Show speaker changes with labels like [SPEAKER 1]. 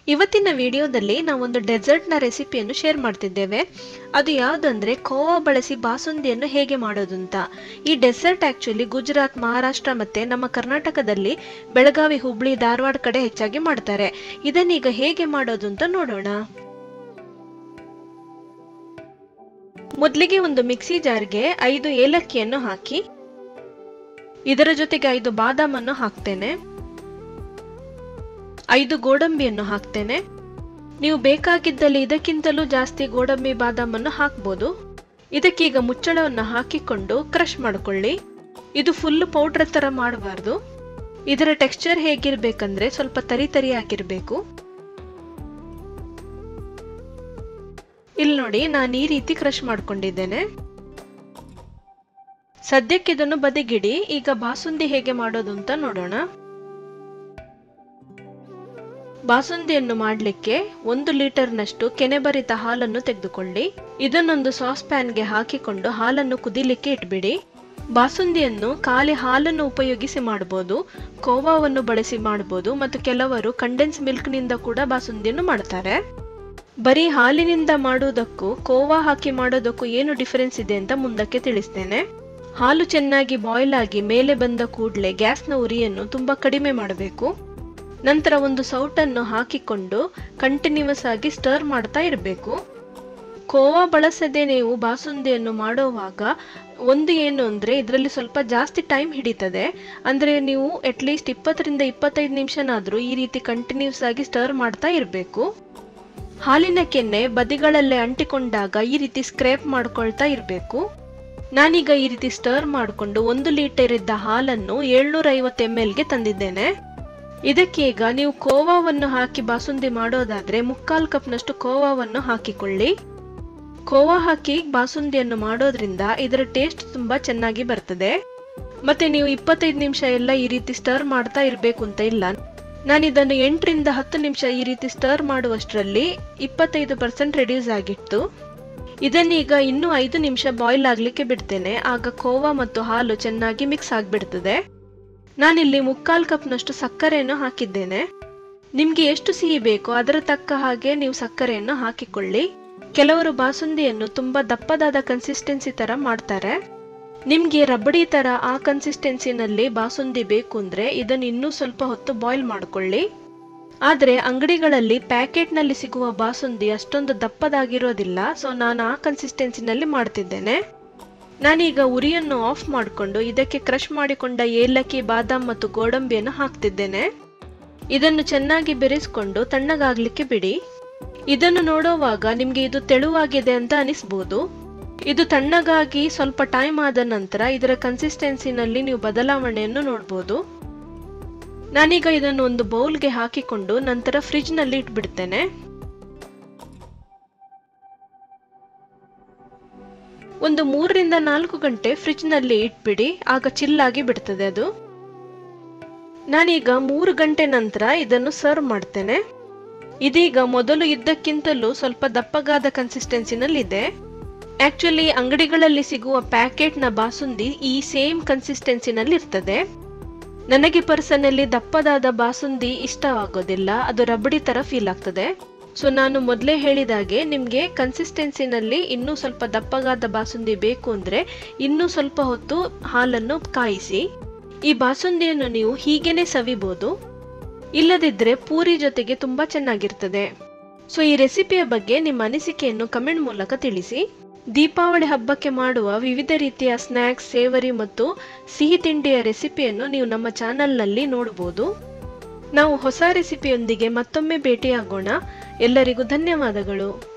[SPEAKER 1] ಇವತ್ತಿನ ವಿಡಿಯೋದಲ್ಲಿ ನಾವೊಂದು ಡೆಸರ್ಟ್ನ ರೆಸಿಪಿಯನ್ನು ಶೇರ್ ಮಾಡ್ತಿದ್ದೇವೆ ಅದು ಯಾವುದಂದ್ರೆ ಖೋವಾ ಬಳಸಿ ಬಾಸುಂದಿಯನ್ನು ಹೇಗೆ ಮಾಡೋದು ಅಂತ ಈ ಡೆಸರ್ಟ್ ಆಕ್ಚುಲಿ ಗುಜರಾತ್ ಮಹಾರಾಷ್ಟ್ರ ಮತ್ತೆ ನಮ್ಮ ಕರ್ನಾಟಕದಲ್ಲಿ ಬೆಳಗಾವಿ ಹುಬ್ಳಿ ಧಾರವಾಡ ಕಡೆ ಹೆಚ್ಚಾಗಿ ಮಾಡ್ತಾರೆ ಇದನ್ನೀಗ ಹೇಗೆ ಮಾಡೋದು ಅಂತ ನೋಡೋಣ ಮೊದಲಿಗೆ ಒಂದು ಮಿಕ್ಸಿ ಜಾರ್ಗೆ ಐದು ಏಲಕ್ಕಿಯನ್ನು ಹಾಕಿ ಇದರ ಜೊತೆಗೆ ಐದು ಬಾದಾಮನ್ನು ಹಾಕ್ತೇನೆ ಐದು ಗೋಡಂಬಿಯನ್ನು ಹಾಕ್ತೇನೆ ನೀವು ಬೇಕಾಗಿದ್ದಲ್ಲಿ ಇದಕ್ಕಿಂತಲೂ ಜಾಸ್ತಿ ಗೋಡಂಬಿ ಬಾದಾಮನ್ನು ಹಾಕ್ಬೋದು ಇದಕ್ಕೀಗ ಮುಚ್ಚಳವನ್ನು ಹಾಕಿಕೊಂಡು ಕ್ರಷ್ ಮಾಡಿಕೊಳ್ಳಿ ಇದು ಫುಲ್ ಪೌಡ್ರ್ ಥರ ಮಾಡಬಾರ್ದು ಇದರ ಟೆಕ್ಸ್ಚರ್ ಹೇಗಿರ್ಬೇಕಂದ್ರೆ ಸ್ವಲ್ಪ ತರಿ ತರಿ ಆಗಿರಬೇಕು ಇಲ್ಲಿ ನೋಡಿ ನಾನು ಈ ರೀತಿ ಕ್ರಷ್ ಮಾಡ್ಕೊಂಡಿದ್ದೇನೆ ಸದ್ಯಕ್ಕೆ ಇದನ್ನು ಬದಿಗಿಡಿ ಈಗ ಬಾಸುಂದಿ ಹೇಗೆ ಮಾಡೋದು ಅಂತ ನೋಡೋಣ ಬಾಸುಂದಿಯನ್ನು ಮಾಡಲಿಕ್ಕೆ ಒಂದು ಲೀಟರ್ನಷ್ಟು ಕೆನೆಬರಿತ ಹಾಲನ್ನು ತೆಗೆದುಕೊಳ್ಳಿ ಇದನ್ನೊಂದು ಸಾಸ್ ಪ್ಯಾನ್ಗೆ ಹಾಕಿಕೊಂಡು ಹಾಲನ್ನು ಕುದಿಲಿಕ್ಕೆ ಇಟ್ಬಿಡಿ ಬಾಸುಂದಿಯನ್ನು ಖಾಲಿ ಹಾಲನ್ನು ಉಪಯೋಗಿಸಿ ಮಾಡಬಹುದು ಕೋವಾವನ್ನು ಬಳಸಿ ಮಾಡಬಹುದು ಮತ್ತು ಕೆಲವರು ಕಂಡೆನ್ಸ್ ಮಿಲ್ಕ್ನಿಂದ ಕೂಡ ಬಾಸುಂದಿಯನ್ನು ಮಾಡ್ತಾರೆ ಬರೀ ಹಾಲಿನಿಂದ ಮಾಡುವುದಕ್ಕೂ ಕೋವಾ ಹಾಕಿ ಮಾಡೋದಕ್ಕೂ ಏನು ಡಿಫರೆನ್ಸ್ ಇದೆ ಅಂತ ಮುಂದಕ್ಕೆ ತಿಳಿಸ್ತೇನೆ ಹಾಲು ಚೆನ್ನಾಗಿ ಬಾಯ್ಲ್ ಆಗಿ ಮೇಲೆ ಬಂದ ಕೂಡಲೇ ಗ್ಯಾಸ್ನ ಉರಿಯನ್ನು ತುಂಬ ಕಡಿಮೆ ಮಾಡಬೇಕು ನಂತರ ಒಂದು ಸೌಟನ್ನು ಹಾಕಿಕೊಂಡು ಕಂಟಿನ್ಯೂಸ್ ಆಗಿ ಸ್ಟರ್ ಮಾಡ್ತಾ ಇರಬೇಕು ಕೋವಾ ಬಳಸದೆ ನೀವು ಬಾಸುಂದಿಯನ್ನು ಮಾಡುವಾಗ ಒಂದು ಏನು ಅಂದರೆ ಇದರಲ್ಲಿ ಸ್ವಲ್ಪ ಜಾಸ್ತಿ ಟೈಮ್ ಹಿಡಿತದೆ ಅಂದರೆ ನೀವು ಅಟ್ಲೀಸ್ಟ್ ಇಪ್ಪತ್ತರಿಂದ ಇಪ್ಪತ್ತೈದು ನಿಮಿಷನಾದರೂ ಈ ರೀತಿ ಕಂಟಿನ್ಯೂಸ್ ಆಗಿ ಸ್ಟರ್ ಮಾಡ್ತಾ ಇರಬೇಕು ಹಾಲಿನ ಕೆನ್ನೆ ಬದಿಗಳಲ್ಲೇ ಅಂಟಿಕೊಂಡಾಗ ಈ ರೀತಿ ಸ್ಕ್ರೇಪ್ ಮಾಡ್ಕೊಳ್ತಾ ಇರಬೇಕು ನಾನೀಗ ಈ ರೀತಿ ಸ್ಟರ್ ಮಾಡಿಕೊಂಡು ಒಂದು ಲೀಟರ್ ಇದ್ದ ಹಾಲನ್ನು ಏಳ್ನೂರ ಐವತ್ತು ಎಮ್ ಎಲ್ಗೆ ತಂದಿದ್ದೇನೆ ಇದಕ್ಕೀಗ ನೀವು ಕೋವಾವನ್ನು ಹಾಕಿ ಬಾಸುಂದಿ ಮಾಡೋದಾದ್ರೆ ಮುಕ್ಕಾಲು ಕಪ್ನಷ್ಟು ಕೋವಾವನ್ನು ಹಾಕಿಕೊಳ್ಳಿ ಕೋವಾ ಹಾಕಿ ಬಾಸುಂದಿಯನ್ನು ಮಾಡೋದ್ರಿಂದ ಇದರ ಟೇಸ್ಟ್ ತುಂಬಾ ಚೆನ್ನಾಗಿ ಬರ್ತದೆ ಮತ್ತೆ ನೀವು ಇಪ್ಪತ್ತೈದು ನಿಮಿಷ ಎಲ್ಲ ಈ ರೀತಿ ಸ್ಟರ್ ಮಾಡ್ತಾ ಇರಬೇಕು ಅಂತ ಇಲ್ಲ ನಾನು ಇದನ್ನು ಎಂಟರಿಂದ ಹತ್ತು ನಿಮಿಷ ಈ ರೀತಿ ಸ್ಟರ್ ಮಾಡುವಷ್ಟರಲ್ಲಿ ಇಪ್ಪತ್ತೈದು ಪರ್ಸೆಂಟ್ ರೆಡ್ಯೂಸ್ ಆಗಿತ್ತು ಇದನ್ನೀಗ ಇನ್ನೂ ಐದು ನಿಮಿಷ ಬಾಯ್ಲ್ ಆಗಲಿಕ್ಕೆ ಬಿಡ್ತೇನೆ ಆಗ ಕೋವಾ ಮತ್ತು ಹಾಲು ಚೆನ್ನಾಗಿ ಮಿಕ್ಸ್ ಆಗಿಬಿಡ್ತದೆ ನಾನಿಲ್ಲಿ ಮುಕ್ಕಾಲು ಕಪ್ನಷ್ಟು ಸಕ್ಕರೆಯನ್ನು ಹಾಕಿದ್ದೇನೆ ನಿಮಗೆ ಎಷ್ಟು ಸಿಹಿ ಬೇಕೋ ಅದರ ತಕ್ಕ ಹಾಗೆ ನೀವು ಸಕ್ಕರೆಯನ್ನು ಹಾಕಿಕೊಳ್ಳಿ ಕೆಲವರು ಬಾಸುಂದಿಯನ್ನು ತುಂಬಾ ದಪ್ಪದಾದ ಕನ್ಸಿಸ್ಟೆನ್ಸಿ ತರ ಮಾಡ್ತಾರೆ ನಿಮ್ಗೆ ರಬಡಿ ತರ ಆ ಕನ್ಸಿಸ್ಟೆನ್ಸಿನಲ್ಲಿ ಬಾಸುಂದಿ ಬೇಕು ಅಂದ್ರೆ ಇದನ್ನು ಇನ್ನೂ ಸ್ವಲ್ಪ ಹೊತ್ತು ಬಾಯ್ಲ್ ಮಾಡ್ಕೊಳ್ಳಿ ಆದ್ರೆ ಅಂಗಡಿಗಳಲ್ಲಿ ಪ್ಯಾಕೆಟ್ನಲ್ಲಿ ಸಿಗುವ ಬಾಸುಂದಿ ಅಷ್ಟೊಂದು ದಪ್ಪದಾಗಿರೋದಿಲ್ಲ ಸೊ ನಾನು ಆ ಕನ್ಸಿಸ್ಟೆನ್ಸಿನಲ್ಲಿ ಮಾಡ್ತಿದ್ದೇನೆ ನಾನೀಗ ಉರಿಯನ್ನು ಆಫ್ ಮಾಡಿಕೊಂಡು ಇದಕ್ಕೆ ಕ್ರಷ್ ಮಾಡಿಕೊಂಡ ಏಲಕ್ಕಿ ಬಾದಾಮ್ ಮತ್ತು ಗೋಡಂಬಿಯನ್ನು ಹಾಕ್ತಿದ್ದೇನೆ ಇದನ್ನು ಚೆನ್ನಾಗಿ ಬೆರೆಸ್ಕೊಂಡು ತಣ್ಣಗಾಗ್ಲಿಕ್ಕೆ ಬಿಡಿ ಇದನ್ನು ನೋಡುವಾಗ ನಿಮಗೆ ಇದು ತೆಳುವಾಗಿದೆ ಅಂತ ಅನಿಸ್ಬೋದು ಇದು ತಣ್ಣಗಾಗಿ ಸ್ವಲ್ಪ ಟೈಮ್ ಆದ ನಂತರ ಇದರ ಕನ್ಸಿಸ್ಟೆನ್ಸಿನಲ್ಲಿ ನೀವು ಬದಲಾವಣೆಯನ್ನು ನೋಡ್ಬೋದು ನಾನೀಗ ಇದನ್ನು ಒಂದು ಬೌಲ್ಗೆ ಹಾಕಿಕೊಂಡು ನಂತರ ಫ್ರಿಜ್ನಲ್ಲಿ ಇಟ್ಬಿಡ್ತೇನೆ ಒಂದು ಮೂರರಿಂದ ನಾಲ್ಕು ಗಂಟೆ ಫ್ರಿಜ್ನಲ್ಲಿ ಇಟ್ಬಿಡಿ ಆಗ ಚಿಲ್ಲಾಗಿ ಬಿಡ್ತದೆ ಅದು ನಾನೀಗ ಮೂರು ಗಂಟೆ ನಂತರ ಇದನ್ನು ಸರ್ವ್ ಮಾಡ್ತೇನೆ ಇದೀಗ ಮೊದಲು ಇದ್ದಕ್ಕಿಂತಲೂ ಸ್ವಲ್ಪ ದಪ್ಪಗಾದ ಕನ್ಸಿಸ್ಟೆನ್ಸಿನಲ್ಲಿದೆ ಆಕ್ಚುಲಿ ಅಂಗಡಿಗಳಲ್ಲಿ ಸಿಗುವ ಪ್ಯಾಕೆಟ್ನ ಬಾಸುಂದಿ ಈ ಸೇಮ್ ಕನ್ಸಿಸ್ಟೆನ್ಸಿನಲ್ಲಿ ಇರ್ತದೆ ನನಗೆ ಪರ್ಸನಲ್ಲಿ ದಪ್ಪದಾದ ಬಾಸುಂದಿ ಇಷ್ಟವಾಗೋದಿಲ್ಲ ಅದು ರಬಡಿ ತರ ಫೀಲ್ ಆಗ್ತದೆ ಸೊ ನಾನು ಮೊದಲೇ ಹೇಳಿದಾಗೆ ನಿಮಗೆ ಕನ್ಸಿಸ್ಟೆನ್ಸಿನಲ್ಲಿ ಇನ್ನೂ ಸ್ವಲ್ಪ ದಪ್ಪಗಾದ ಬಾಸುಂದಿ ಬೇಕು ಅಂದರೆ ಇನ್ನೂ ಸ್ವಲ್ಪ ಹೊತ್ತು ಹಾಲನ್ನು ಕಾಯಿಸಿ ಈ ಬಾಸುಂದಿಯನ್ನು ನೀವು ಹೀಗೇನೆ ಸವಿಬೋದು ಇಲ್ಲದಿದ್ದರೆ ಪೂರಿ ಜೊತೆಗೆ ತುಂಬ ಚೆನ್ನಾಗಿರ್ತದೆ ಸೊ ಈ ರೆಸಿಪಿಯ ಬಗ್ಗೆ ನಿಮ್ಮ ಅನಿಸಿಕೆಯನ್ನು ಕಮೆಂಟ್ ಮೂಲಕ ತಿಳಿಸಿ ದೀಪಾವಳಿ ಹಬ್ಬಕ್ಕೆ ಮಾಡುವ ವಿವಿಧ ರೀತಿಯ ಸ್ನ್ಯಾಕ್ಸ್ ಸೇವರಿ ಮತ್ತು ಸಿಹಿ ತಿಂಡಿಯ ರೆಸಿಪಿಯನ್ನು ನೀವು ನಮ್ಮ ಚಾನಲ್ನಲ್ಲಿ ನೋಡಬಹುದು ನಾವು ಹೊಸ ರೆಸಿಪಿಯೊಂದಿಗೆ ಮತ್ತೊಮ್ಮೆ ಭೇಟಿಯಾಗೋಣ ಎಲ್ಲರಿಗೂ ಧನ್ಯವಾದಗಳು